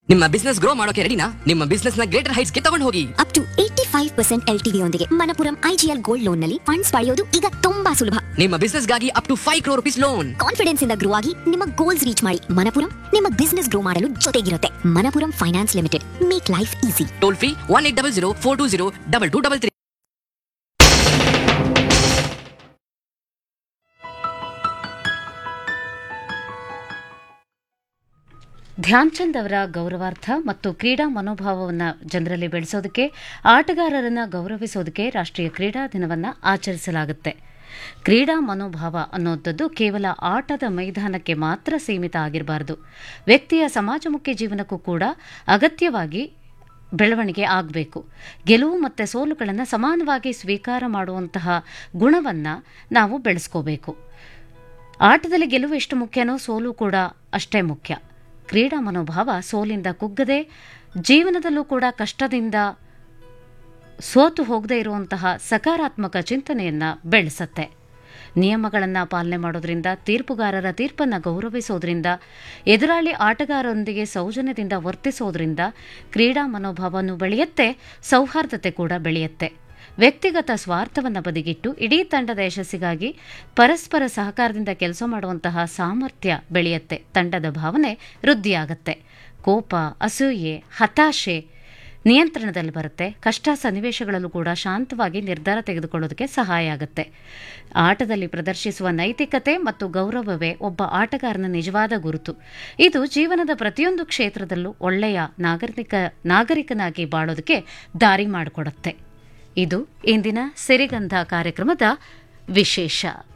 ನಿಮ್ಮ business grow ಮಾಡೋಕೆ ರೆಡಿನಾ ನಿಮ್ಮ ಬಿಸ್ನೆಸ್ ನ ಗ್ರೇಟರ್ ಹೈಟ್ಸ್ ಗೆ ತಗೊಂಡು ಹೋಗಿ up to eighty five percent L TV ಯೊಂದಿಗೆ ಮನಪುರಂ ಐಜಿಎಲ್ ಗೋಲ್ಡ್ ಲೋನ್ ನಲ್ಲಿ ಫಂಡ್ಸ್ ಪಡೆಯೋದು ಈಗ ತುಂಬಾ ಸುಲಭ ನಿಮ್ಮ ಬಿಸ್ನೆಸ್ ಗಾಗಿ up to five crore rupees loan confidence ಇಂದ ಗ್ರೋ ಆಗಿ ನಿಮ್ಮ ಗೋಲ್ಸ್ ರೀಚ್ ಮಾಡಿ ಮನಪುರಂ ನಿಮ್ಮ ಬಿಸ್ನೆಸ್ ಗ್ರೋ ಮಾಡಲು ಜೊತೆಗಿರುತ್ತೆ Manappuram finance limited make life easy toll free one eight double zero four two zero double two double three Dhyan Chand ಅವರ ಗೌರವಾರ್ಥ ಮತ್ತು ಕ್ರೀಡಾ ಮನೋಭಾವವನ್ನು ಜನರಲ್ಲಿ ಬೆಳೆಸೋದಕ್ಕೆ ಆಟಗಾರರನ್ನ ಗೌರವಿಸೋದಕ್ಕೆ ರಾಷ್ಟ್ರೀಯ ಕ್ರೀಡಾ ದಿನವನ್ನು ಆಚರಿಸಲಾಗುತ್ತೆ ಕ್ರೀಡಾ ಮನೋಭಾವ ಅನ್ನೋಂಥದ್ದು ಕೇವಲ ಆಟದ ಮೈದಾನಕ್ಕೆ ಮಾತ್ರ ಸೀಮಿತ ಆಗಿರಬಾರದು ವ್ಯಕ್ತಿಯ ಸಮಾಜಮುಖಿ ಜೀವನಕ್ಕೂ ಕೂಡ ಅಗತ್ಯವಾಗಿ ಬೆಳವಣಿಗೆ ಆಗಬೇಕು ಗೆಲುವು ಮತ್ತು ಸೋಲುಗಳನ್ನು ಸಮಾನವಾಗಿ ಸ್ವೀಕಾರ ಮಾಡುವಂತಹ ಗುಣವನ್ನು ನಾವು ಬೆಳೆಸ್ಕೋಬೇಕು ಆಟದಲ್ಲಿ ಗೆಲುವು ಎಷ್ಟು ಮುಖ್ಯನೋ ಸೋಲು ಕೂಡ ಅಷ್ಟೇ ಮುಖ್ಯ ಕ್ರೀಡಾ ಮನೋಭಾವ ಸೋಲಿಂದ ಕುಗ್ಗದೆ ಜೀವನದಲ್ಲೂ ಕೂಡ ಕಷ್ಟದಿಂದ ಸೋತು ಹೋಗದೇ ಇರುವಂತಹ ಸಕಾರಾತ್ಮಕ ಚಿಂತನೆಯನ್ನ ಬೆಳೆಸತ್ತೆ ನಿಯಮಗಳನ್ನು ಪಾಲನೆ ಮಾಡೋದ್ರಿಂದ ತೀರ್ಪುಗಾರರ ತೀರ್ಪನ್ನು ಗೌರವಿಸೋದ್ರಿಂದ ಎದುರಾಳಿ ಆಟಗಾರರೊಂದಿಗೆ ಸೌಜನ್ಯದಿಂದ ವರ್ತಿಸೋದ್ರಿಂದ ಕ್ರೀಡಾ ಮನೋಭಾವವನ್ನು ಬೆಳೆಯುತ್ತೆ ಸೌಹಾರ್ದತೆ ಕೂಡ ಬೆಳೆಯುತ್ತೆ ವ್ಯಕ್ತಿಗತ ಸ್ವಾರ್ಥವನ್ನು ಬದಿಗಿಟ್ಟು ಇಡೀ ತಂಡದ ಯಶಸ್ಸಿಗಾಗಿ ಪರಸ್ಪರ ಸಹಕಾರದಿಂದ ಕೆಲಸ ಮಾಡುವಂತಹ ಸಾಮರ್ಥ್ಯ ಬೆಳೆಯುತ್ತೆ ತಂಡದ ಭಾವನೆ ವೃದ್ಧಿಯಾಗತ್ತೆ ಕೋಪ ಅಸೂಯೆ ಹತಾಶೆ ನಿಯಂತ್ರಣದಲ್ಲಿ ಬರುತ್ತೆ ಕಷ್ಟ ಸನ್ನಿವೇಶಗಳಲ್ಲೂ ಕೂಡ ಶಾಂತವಾಗಿ ನಿರ್ಧಾರ ತೆಗೆದುಕೊಳ್ಳೋದಕ್ಕೆ ಸಹಾಯ ಆಗುತ್ತೆ ಆಟದಲ್ಲಿ ಪ್ರದರ್ಶಿಸುವ ನೈತಿಕತೆ ಮತ್ತು ಗೌರವವೇ ಒಬ್ಬ ಆಟಗಾರನ ನಿಜವಾದ ಗುರುತು ಇದು ಜೀವನದ ಪ್ರತಿಯೊಂದು ಕ್ಷೇತ್ರದಲ್ಲೂ ಒಳ್ಳೆಯ ನಾಗರಿಕ ನಾಗರಿಕನಾಗಿ ಬಾಳೋದಕ್ಕೆ ದಾರಿ ಮಾಡಿಕೊಡುತ್ತೆ ಇದು ಇಂದಿನ ಸಿರಿಗಂಧ ಕಾರ್ಯಕ್ರಮದ ವಿಶೇಷ